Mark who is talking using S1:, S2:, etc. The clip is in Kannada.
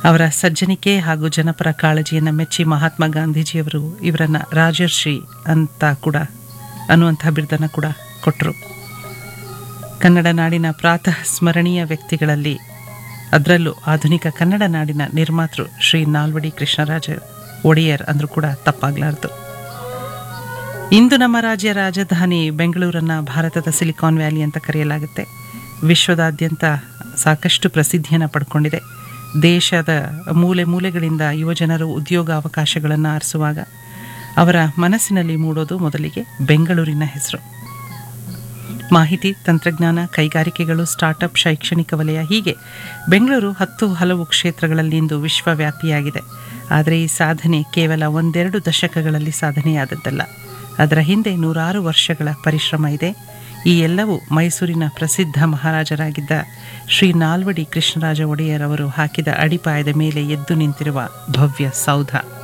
S1: ಅವರ ಸಜ್ಜನಿಕೆ ಹಾಗೂ ಜನಪರ ಕಾಳಜಿಯನ್ನು ಮೆಚ್ಚಿ ಮಹಾತ್ಮ ಗಾಂಧೀಜಿಯವರು ಇವರನ್ನು ರಾಜರ್ಷಿ ಅಂತ ಕೂಡ ಅನ್ನುವಂಥ ಬಿರುದನ್ನು ಕೂಡ ಕೊಟ್ಟರು ಕನ್ನಡ ನಾಡಿನ ಪ್ರಾತಃ ಸ್ಮರಣೀಯ ವ್ಯಕ್ತಿಗಳಲ್ಲಿ ಅದರಲ್ಲೂ ಆಧುನಿಕ ಕನ್ನಡ ನಾಡಿನ ನಿರ್ಮಾತೃ ಶ್ರೀ ನಾಲ್ವಡಿ ಕೃಷ್ಣರಾಜ ಒಡೆಯರ್ ಅಂದರೂ ಕೂಡ ತಪ್ಪಾಗಲಾರದು ಇಂದು ನಮ್ಮ ರಾಜ್ಯ ರಾಜಧಾನಿ ಬೆಂಗಳೂರನ್ನು ಭಾರತದ ಸಿಲಿಕಾನ್ ವ್ಯಾಲಿ ಅಂತ ಕರೆಯಲಾಗುತ್ತೆ ವಿಶ್ವದಾದ್ಯಂತ ಸಾಕಷ್ಟು ಪ್ರಸಿದ್ಧಿಯನ್ನು ಪಡ್ಕೊಂಡಿದೆ ದೇಶದ ಮೂಲೆ ಮೂಲೆಗಳಿಂದ ಯುವಜನರು ಉದ್ಯೋಗ ಅವಕಾಶಗಳನ್ನು ಆರಿಸುವಾಗ ಅವರ ಮನಸ್ಸಿನಲ್ಲಿ ಮೂಡೋದು ಮೊದಲಿಗೆ ಬೆಂಗಳೂರಿನ ಹೆಸರು ಮಾಹಿತಿ ತಂತ್ರಜ್ಞಾನ ಕೈಗಾರಿಕೆಗಳು ಸ್ಟಾರ್ಟಪ್ ಶೈಕ್ಷಣಿಕ ವಲಯ ಹೀಗೆ ಬೆಂಗಳೂರು ಹತ್ತು ಹಲವು ಕ್ಷೇತ್ರಗಳಲ್ಲಿ ಇಂದು ವಿಶ್ವವ್ಯಾಪಿಯಾಗಿದೆ ಆದರೆ ಈ ಸಾಧನೆ ಕೇವಲ ಒಂದೆರಡು ದಶಕಗಳಲ್ಲಿ ಸಾಧನೆಯಾದದ್ದಲ್ಲ ಅದರ ಹಿಂದೆ ನೂರಾರು ವರ್ಷಗಳ ಪರಿಶ್ರಮ ಇದೆ ಈ ಎಲ್ಲವೂ ಮೈಸೂರಿನ ಪ್ರಸಿದ್ಧ ಮಹಾರಾಜರಾಗಿದ್ದ ಶ್ರೀ ನಾಲ್ವಡಿ ಕೃಷ್ಣರಾಜ ಒಡೆಯರ್ ಅವರು ಹಾಕಿದ ಅಡಿಪಾಯದ ಮೇಲೆ ಎದ್ದು ನಿಂತಿರುವ ಭವ್ಯ ಸೌಧ